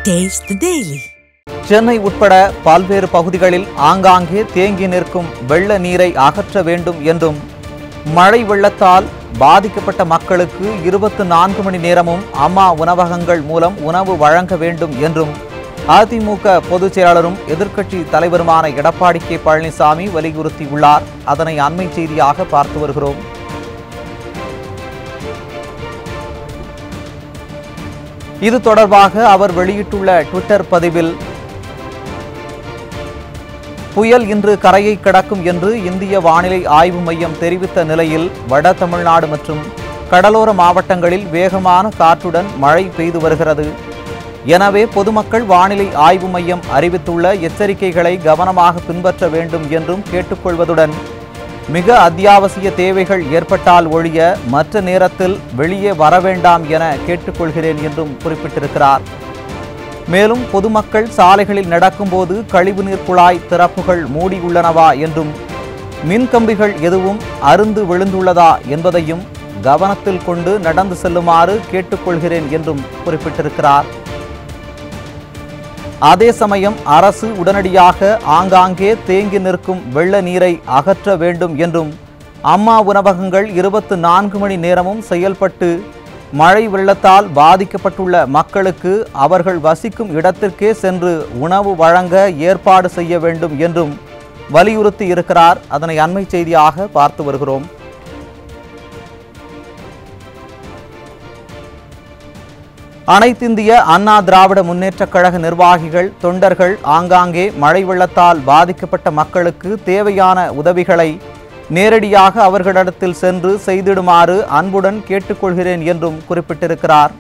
Taste the Daily. Chennai உட்பட பல்வேறு பகுதிகளில் ஆங்காங்கே தேங்கி நிற்கும் வெள்ள நீரை அகற்ற வேண்டும் என்றும் மழை வெள்ளத்தால் பாதிக்கப்பட்ட மக்களுக்கு இருபத்து நான்கு மணி நேரமும் அம்மா உணவகங்கள் மூலம் உணவு வழங்க வேண்டும் என்றும் அதிமுக பொதுச் செயலாளரும் எதிர்க்கட்சி தலைவருமான எடப்பாடி கே பழனிசாமி வலியுறுத்தியுள்ளார் அதனை அண்மை செய்தியாக பார்த்து வருகிறோம் இது தொடர்பாக அவர் வெளியிட்டுள்ள ட்விட்டர் பதிவில் புயல் இன்று கரையை கடக்கும் என்று இந்திய வானிலை ஆய்வு மையம் தெரிவித்த நிலையில் வட தமிழ்நாடு மற்றும் கடலோர மாவட்டங்களில் வேகமான காற்றுடன் மழை பெய்து வருகிறது எனவே பொதுமக்கள் வானிலை ஆய்வு மையம் அறிவித்துள்ள எச்சரிக்கைகளை கவனமாக பின்பற்ற வேண்டும் என்றும் கேட்டுக்கொள்வதுடன் மிக அத்தியாவசிய தேவைகள் ஏற்பட்டால் ஒழிய மற்ற நேரத்தில் வெளியே வர வேண்டாம் என கேட்டுக்கொள்கிறேன் என்றும் குறிப்பிட்டிருக்கிறார் மேலும் பொதுமக்கள் சாலைகளில் நடக்கும்போது கழிவுநீர் குழாய் திறப்புகள் மூடியுள்ளனவா என்றும் மின்கம்பிகள் எதுவும் அருந்து விழுந்துள்ளதா என்பதையும் கவனத்தில் கொண்டு நடந்து செல்லுமாறு கேட்டுக்கொள்கிறேன் என்றும் குறிப்பிட்டிருக்கிறார் அதே சமயம் அரசு உடனடியாக ஆங்காங்கே தேங்கி நிற்கும் வெள்ள நீரை அகற்ற வேண்டும் என்றும் அம்மா உணவகங்கள் இருபத்து நான்கு மணி நேரமும் செயல்பட்டு மழை வெள்ளத்தால் பாதிக்கப்பட்டுள்ள மக்களுக்கு அவர்கள் வசிக்கும் இடத்திற்கே சென்று உணவு வழங்க ஏற்பாடு செய்ய வேண்டும் என்றும் வலியுறுத்தி இருக்கிறார் அதனை அண்மை செய்தியாக பார்த்து வருகிறோம் அனைத்திந்திய அண்ணா திராவிட முன்னேற்றக் கழக நிர்வாகிகள் தொண்டர்கள் ஆங்காங்கே மழை வெள்ளத்தால் பாதிக்கப்பட்ட மக்களுக்கு தேவையான உதவிகளை நேரடியாக அவர்களிடத்தில் சென்று செய்திடுமாறு அன்புடன் கேட்டுக்கொள்கிறேன் என்றும் குறிப்பிட்டிருக்கிறார்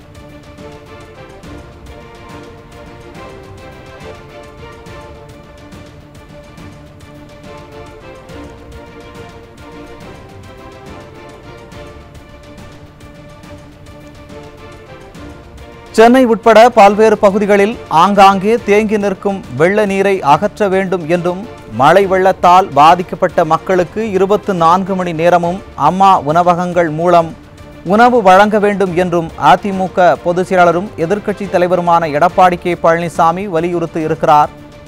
சென்னை உட்பட பல்வேறு பகுதிகளில் ஆங்காங்கே தேங்கி நிற்கும் வெள்ள நீரை அகற்ற வேண்டும் என்றும் மழை வெள்ளத்தால் பாதிக்கப்பட்ட மக்களுக்கு இருபத்து நான்கு மணி நேரமும் அம்மா உணவகங்கள் மூலம் உணவு வழங்க வேண்டும் என்றும் அதிமுக பொதுச் செயலாளரும் எதிர்க்கட்சி தலைவருமான எடப்பாடி கே பழனிசாமி வலியுறுத்தி இருக்கிறார்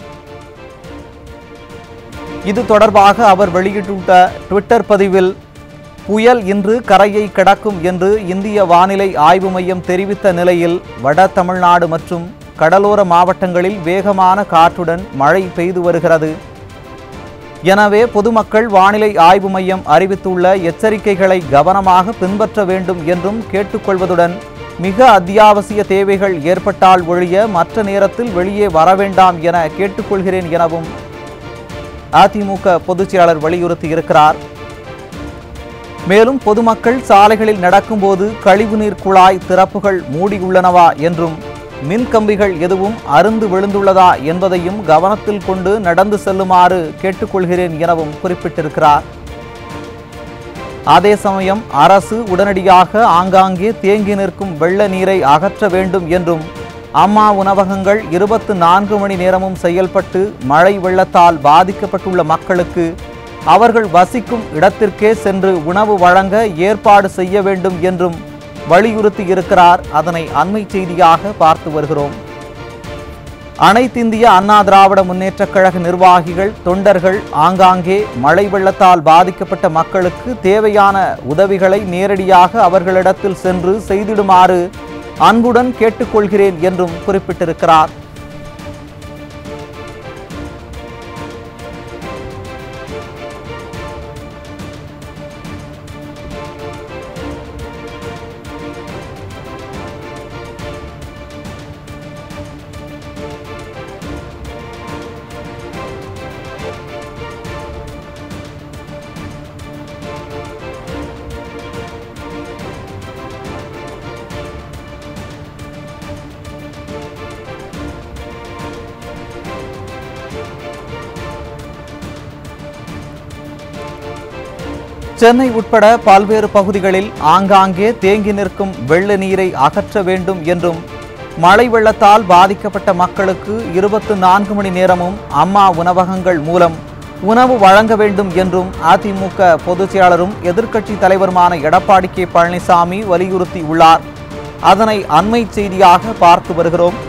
இது தொடர்பாக அவர் வெளியிட்டுள்ள ட்விட்டர் பதிவில் புயல் இன்று கரையை கடக்கும் என்று இந்திய வானிலை ஆய்வு மையம் தெரிவித்த நிலையில் வட தமிழ்நாடு மற்றும் கடலோர மாவட்டங்களில் வேகமான காற்றுடன் மழை பெய்து வருகிறது எனவே பொதுமக்கள் வானிலை ஆய்வு மையம் அறிவித்துள்ள எச்சரிக்கைகளை கவனமாக பின்பற்ற வேண்டும் என்றும் கேட்டுக்கொள்வதுடன் மிக அத்தியாவசிய தேவைகள் ஏற்பட்டால் ஒழிய மற்ற நேரத்தில் வெளியே வர வேண்டாம் என கேட்டுக்கொள்கிறேன் எனவும் அதிமுக பொதுச் செயலாளர் வலியுறுத்தி இருக்கிறார் மேலும் பொதுமக்கள் சாலைகளில் நடக்கும்போது கழிவுநீர் குழாய் திறப்புகள் மூடியுள்ளனவா என்றும் மின்கம்பிகள் எதுவும் அருந்து விழுந்துள்ளதா என்பதையும் கவனத்தில் கொண்டு நடந்து செல்லுமாறு கேட்டுக்கொள்கிறேன் எனவும் குறிப்பிட்டிருக்கிறார் அதே சமயம் அரசு உடனடியாக ஆங்காங்கே தேங்கி நிற்கும் வெள்ள நீரை அகற்ற வேண்டும் என்றும் அம்மா உணவகங்கள் இருபத்து நான்கு மணி நேரமும் செயல்பட்டு மழை வெள்ளத்தால் பாதிக்கப்பட்டுள்ள மக்களுக்கு அவர்கள் வசிக்கும் இடத்திற்கே சென்று உணவு வழங்க ஏற்பாடு செய்ய வேண்டும் என்றும் வலியுறுத்தி இருக்கிறார் அதனை அண்மை செய்தியாக பார்த்து வருகிறோம் அனைத்திந்திய அண்ணா திராவிட முன்னேற்றக் கழக நிர்வாகிகள் தொண்டர்கள் ஆங்காங்கே மழை வெள்ளத்தால் பாதிக்கப்பட்ட மக்களுக்கு தேவையான உதவிகளை நேரடியாக அவர்களிடத்தில் சென்று செய்திடுமாறு அன்புடன் கேட்டுக்கொள்கிறேன் என்றும் குறிப்பிட்டிருக்கிறார் சென்னை உட்பட பல்வேறு பகுதிகளில் ஆங்காங்கே தேங்கி நிற்கும் வெள்ள நீரை அகற்ற வேண்டும் என்றும் மழை வெள்ளத்தால் பாதிக்கப்பட்ட மக்களுக்கு இருபத்து நான்கு மணி நேரமும் அம்மா உணவகங்கள் மூலம் உணவு வழங்க வேண்டும் என்றும் அதிமுக பொதுச் செயலாளரும் எதிர்க்கட்சி தலைவருமான எடப்பாடி கே பழனிசாமி வலியுறுத்தி உள்ளார் அதனை அண்மை செய்தியாக பார்த்து வருகிறோம்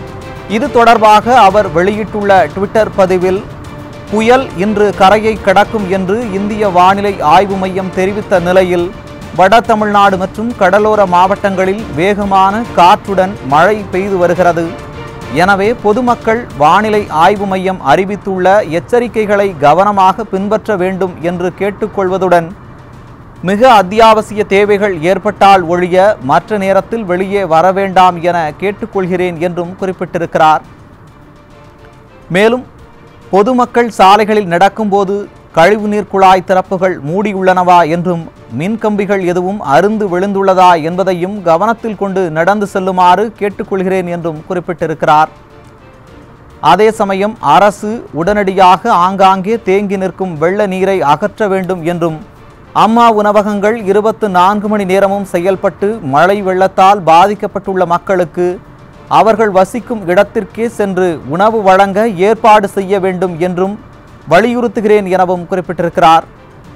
இது தொடர்பாக அவர் வெளியிட்டுள்ள ட்விட்டர் பதிவில் புயல் இன்று கரையை கடக்கும் என்று இந்திய வானிலை ஆய்வு மையம் தெரிவித்த நிலையில் வட தமிழ்நாடு மற்றும் கடலோர மாவட்டங்களில் வேகமான காற்றுடன் மழை பெய்து வருகிறது எனவே பொதுமக்கள் வானிலை ஆய்வு மையம் அறிவித்துள்ள எச்சரிக்கைகளை கவனமாக பின்பற்ற வேண்டும் என்று கேட்டுக்கொள்வதுடன் மிக அத்தியாவசிய தேவைகள் ஏற்பட்டால் ஒழிய மற்ற நேரத்தில் வெளியே வர வேண்டாம் என கேட்டுக்கொள்கிறேன் என்றும் குறிப்பிட்டிருக்கிறார் மேலும் பொதுமக்கள் சாலைகளில் நடக்கும்போது கழிவுநீர் குழாய் திறப்புகள் மூடியுள்ளனவா என்றும் மின்கம்பிகள் எதுவும் அருந்து விழுந்துள்ளதா என்பதையும் கவனத்தில் கொண்டு நடந்து செல்லுமாறு கேட்டுக்கொள்கிறேன் என்றும் குறிப்பிட்டிருக்கிறார் அதே சமயம் அரசு உடனடியாக ஆங்காங்கே தேங்கி நிற்கும் வெள்ள நீரை அகற்ற வேண்டும் என்றும் அம்மா உணவகங்கள் இருபத்து நான்கு மணி நேரமும் செயல்பட்டு மழை வெள்ளத்தால் பாதிக்கப்பட்டுள்ள மக்களுக்கு அவர்கள் வசிக்கும் இடத்திற்கே சென்று உணவு வழங்க ஏற்பாடு செய்ய வேண்டும் என்றும் வலியுறுத்துகிறேன் எனவும் குறிப்பிட்டிருக்கிறார்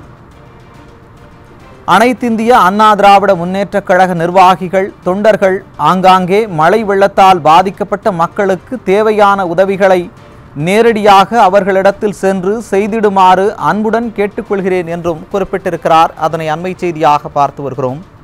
அனைத்திந்திய அண்ணா திராவிட முன்னேற்றக் கழக நிர்வாகிகள் தொண்டர்கள் ஆங்காங்கே மழை வெள்ளத்தால் பாதிக்கப்பட்ட மக்களுக்கு தேவையான உதவிகளை நேரடியாக அவர்களிடத்தில் சென்று செய்திடுமாறு அன்புடன் கேட்டுக்கொள்கிறேன் என்றும் குறிப்பிட்டிருக்கிறார் அதனை அண்மை செய்தியாக பார்த்து வருகிறோம்